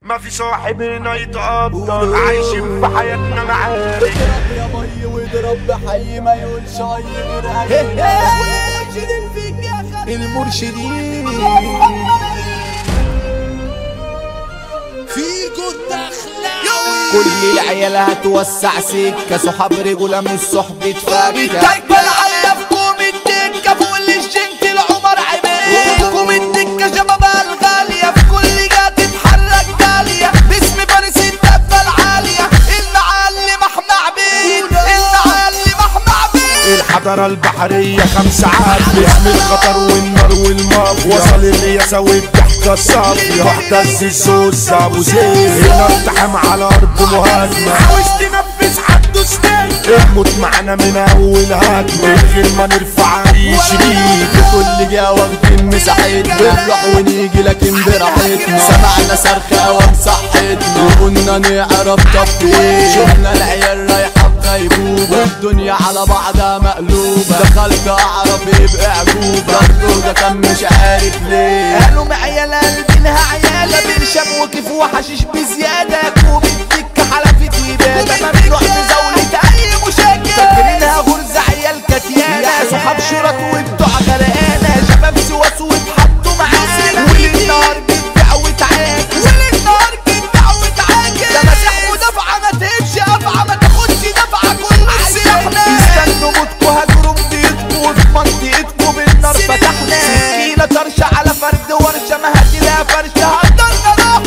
ما في صاحبنا يتقدر عايشين في حياتنا معارك اضرب يا مي واضرب بحي ما يقولش اي غير اي المرشدين فيكو الدخلة كل العيال هتوسع سكة صحاب رجولة مش صحبة فكة تكبر عليا في كوم الدكة فوق الجنت العمر عبيد كوم الدكة شبابها الغالية في كل جهة تتحرك دالية باسم فارس الدبة العالية المعلم احمد عبيد المعلم احمد عبيد الحضارة البحرية خمس عاد باسم الخطر والنار والمافيا وصل الرياسة والضحكة الصافية واحتز الزوز ابو زيد هنا اقتحم على ارض مهاجمة عاوز تنفذ حد سنين اموت معنا من اول هجمة من غير ما نرفع اي شريك في كل جهة واخدين مساحتنا بنروح ونيجي لكن براحتنا سمعنا صرخة ومصحتنا وقلنا نعرف طب ايه شفنا العيال رايحة بغيبوبة والدنيا على بعضها مقلوبة دخلت اعرف يبقى عجوبة برضه ده كان مش عارف ليه قالوا معيال قلبينها عيالة برشام وكيف وحشيش بزيادة كوب الدكة حلفت إبادة ممنوع مزاولة أي مشاكل فاكرينها غرزة عيال كتيانة صحاب شرك وبتوع غرقانة شباب سواس واتحطوا معانا وليل نهار بتبيع وتعاكس وليل نهار بتبيع وتعاكس ده مسيح ودفعة ما تهبش أفعى ما تاخدش دفعة كل سلاحنا استنوا موتكوا هاجروا بيتكوا وفي منطقتكوا بالنار فتحنا سكينة طرشة على فرد ورشة ما هتلاقي فرشة هدرنا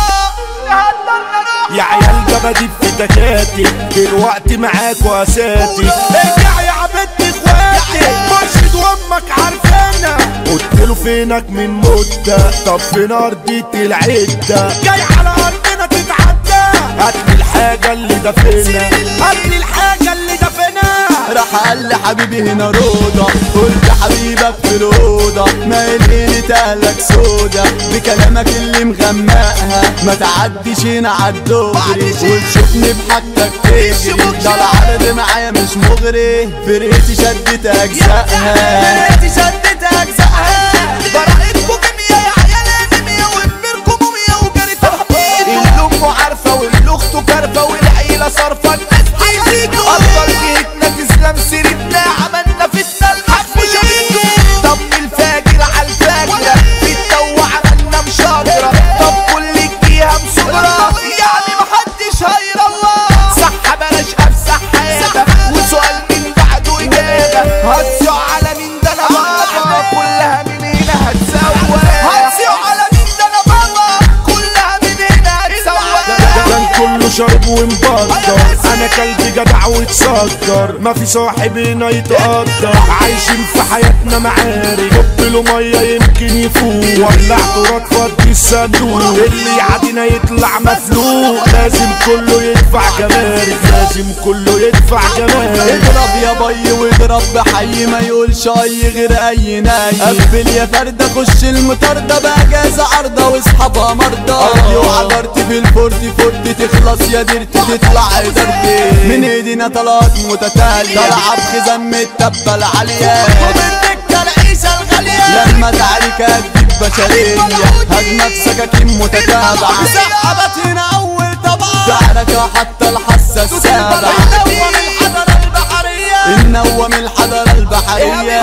رحنا هدرنا رحنا يا عيال جبدي في تكاتي دلوقتي معاك واساتي ارجع يا عبد اخواتي مرشد وامك عارفانا قلت له فينك من مدة طب فين ارضية العدة جاي على ارضنا تتعدى هاتلي الحاجة اللي دفنا هاتلي الحاجة اللي دفنا راح قال لي حبيبي هنا روضة قلت حبيبك في الأوضة ما يلقيني تهلك سودا بكلامك اللي مغمقها ما تعديش هنا عالدغري وتشوفني بحاجتك تجري ده العرض معايا مش مغري فرقتي شدت أجزائها فرقتي شدت أجزائها براءتكم كيميا يا عيال انيميا وكبيركم موميا وجري تحقيق اللي امه عارفة واللي اخته كارفة والعيلة صارفة الناس بيزيدوا أكبر جهتنا تسلم سيرتنا عملنا فتنة الحق شبيتو طب الفاجر على الفاجرة في التو عملنا مشاجرة طب كل الجهة مصغرة يعني محدش هيرى الله صح بلاش افسح حياتك وسؤال من بعده إجابة هتسوق على مين ده أنا بابا كلها من هنا هتسوى هتسوق على مين ده أنا بابا كلها من هنا هتسوى كان كله شرب ومبطر انا كلب جدع واتسكر ما في صاحب هنا يتقدر عايشين في حياتنا معارك حط له ميه يمكن يفوق ولع تراب فضي الصندوق اللي يعدينا يطلع مفلوق لازم كله يدفع جمارك لازم كله يدفع جمارك اضرب يا بي واضرب بحي ما يقولش اي غير اي ناي قبل يا فردة خش المطاردة باجازة عرضة واصحابها مرضى ارضي وعبرت في الفورتي فورتي تخلص يا ديرتي تطلع ادارتي من ايدينا طلعت متتالية طالعة بخزم التبة العالية وبالدكة العيشة الغالية لما تعارك هتجيب بشرية هجمة سكاكين متتابعة سحبت هنا اول طبعا تعركة حتى الحاسة السابعة نوم الحضارة البحرية النوم الحضارة البحرية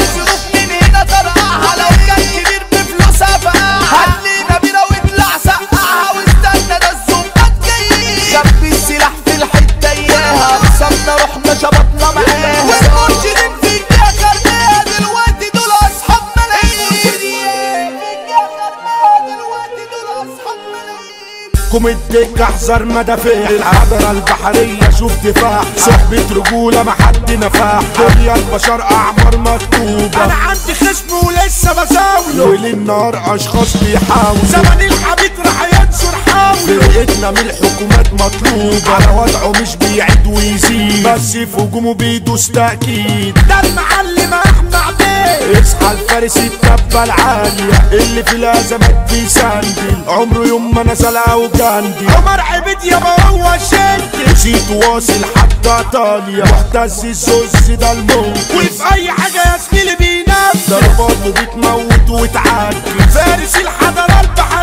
من هنا طرقعها لو كان كبير بفلوسها فقعها هتلينا بينا واطلع سقعها واستنى ده الزومبات جايين خبي السلاح في الحتة اياها قسمنا رحنا شبطنا معاها والمرشدين في الجهة خربانة دلوقتي دول اصحاب ملايين دلوقتي دول اصحاب ملايين كوم الدك احذر مدافع الحضرة البحرية شوف دفاع صحبة رجولة ما حد نفاح دنيا البشر اعمار مكتوبة انا عندي خصم ولسه بزاوله وللنهار اشخاص بيحاولوا زمن الحبيب راح ينشر حاوله فرقتنا من الحكومات مطلوبة على وضعه مش بيعيد ويزيد بس في هجومه بيدوس تأكيد ده المعلم احمد عبيد اصحى الفارس التبة العالية اللي في الازمات بيسندل عمره يوم ما نزل او جندي عمر عبيد يابا هو شد زيد واصل حتى ايطاليا محتز الزوز ده الموت وفي اي حاجة يا زميلي بينام ضرباته بتموت وتعدي فارس الحضارة البحرية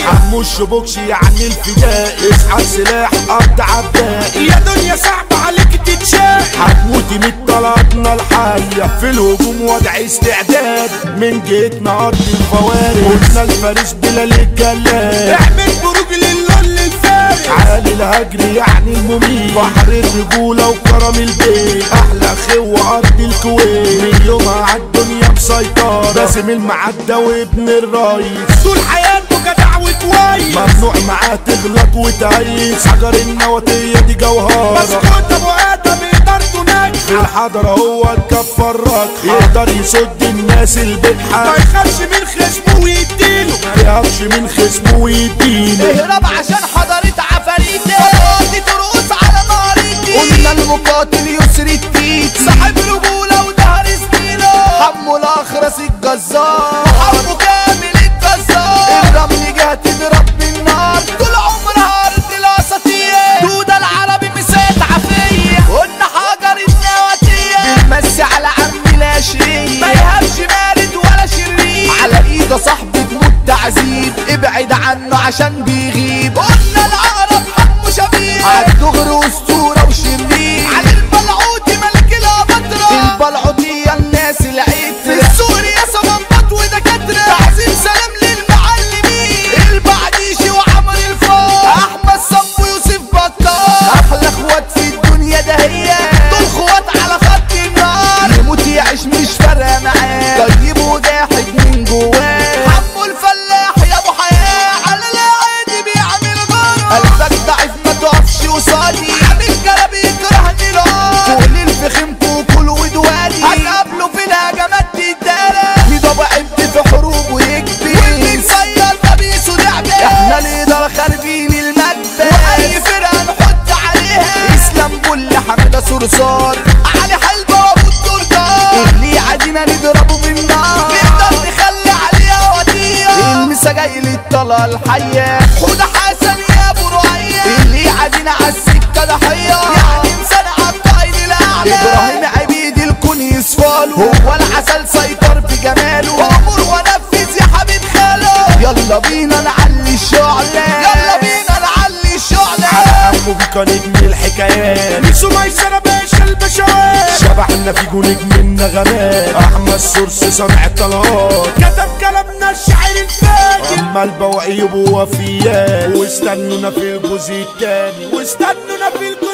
عمو الشبوكش يعني الفداء اسحب سلاح قد عباقي يا دنيا صعبة عليك تتشاق هتموتي من طلبنا الحية في الهجوم وضع استعداد من جيتنا أرض الفوارق قلنا الفارس بلال الجلاد اعمل بروج للول الفارس عالي الهجر يعني المميت بحر الرجولة وكرم البيت أحلى خوة أرض الكويت من يومها عالدنيا مسيطرة باسم المعدة وابن الريس طول حياته جدع وكويس ممنوع معاه تغلط وتعيس حجر النواتية دي جوهرة مسكوت أبو آدم إدارته ناجحة في الحضرة هو الكفر رك يقدر يسد الناس البجحة ما يخافش من خصمه ويديله ما يخافش من خصمه ويديله اهرب عشان حضرت عفاريتي خطواتي ترقص على ناريتي قلنا المقاتل يسري التيت صاحب رجولة وظهر سنينه حمو الأخرس الجزار حمو كامل الجزار الرمل جه تضرب بالنار طول عمرها أرض الأساطير دودة العربي مسات عافية قلنا حجر النواتية بنمسي على عم العشرية ما يهبش مارد ولا شرير على ايده صاحبي تموت تعذيب ابعد عنه عشان بيغيب قلنا العقرب حمو شبيه عالدغر اسطورة وشرير على البلعوتي ملك الابطرة البلعوتية الناس العيد في سوريا صمامات ودكاترة تعظيم سلام للمعلمين البعديشي وعمر الفار احمد صفو يوسف بطال احلى اخوات في الدنيا ده هي دول اخوات على خط النار يموت يعيش مش فارقه معاه طيب وجاحد من جواه حمو الفلاح يا ابو حياه على العادي بيعمل غرام قلبك ضعيف ما تقفش قصادي عامل كلام يكرهني نار كل الفخمكو كل ودواني هتقابله في الهجمات تدارى في ضبع ابن في حروب ويكفي والبيصير قميصه لعبه احنا الاداره خاربين المكتب واي فرقه نحط عليها اسلام كل حماده صرصار علي حلبه وابو الدردار اللي يعادينا نضربه بالنار نقدر نخلي عليها وديه المسا جاي للطلقه الحيه حوده حسن يا ابو رعيه اللي يعادينا عالسكه ضحيه يعني انسان عالقائد الاعلى ابراهيم عبيد الكون يصفاله هو العسل سيطر بجماله وامر ونفذ يا حبيب خاله يلا بينا نعلي الشعله يلا بينا نعلي الشعله عمو بيكا نجم الحكايات ميسو ميسرة باشا البشوات شبحنا في جو نجم النغمات احمد سورس صنع الطلقات كتب كلامنا الشاعر الفاجر اما البواقي ووفيات واستنونا في الجزء التاني واستنونا في الجزء